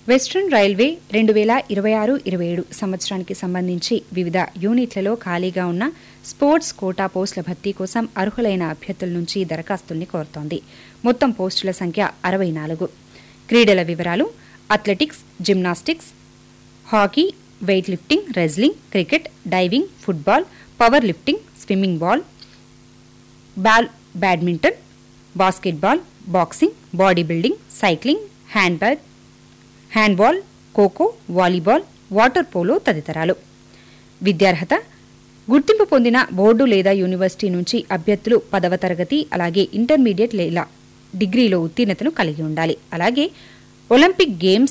western railway రెండు వేల ఇరవై ఆరు ఇరవై ఏడు సంవత్సరానికి సంబంధించి వివిధ యూనిట్లలో ఖాళీగా ఉన్న స్పోర్ట్స్ కోటా పోస్టుల భర్తీ కోసం అర్హులైన అభ్యర్థుల నుంచి దరఖాస్తుల్ని కోరుతోంది మొత్తం పోస్టుల సంఖ్య అరవై నాలుగు క్రీడల వివరాలు athletics gymnastics hockey weight lifting wrestling cricket diving football power lifting swimming ball ball badminton basketball boxing body building cycling handbag handball kho kho volleyball water polo తదితరాలు విద్యార్హత గుర్తింపు పొందిన బోర్డు లేదా యూనివర్సిటీ నుంచి అభ్యర్థులు పదవ తరగతి అలాగే ఇంటర్మీడియట్ లేదా డిగ్రీలో ఉత్తీర్ణతను కలిగి ఉండాలి అలాగే ఒలింపిక్ గేమ్స్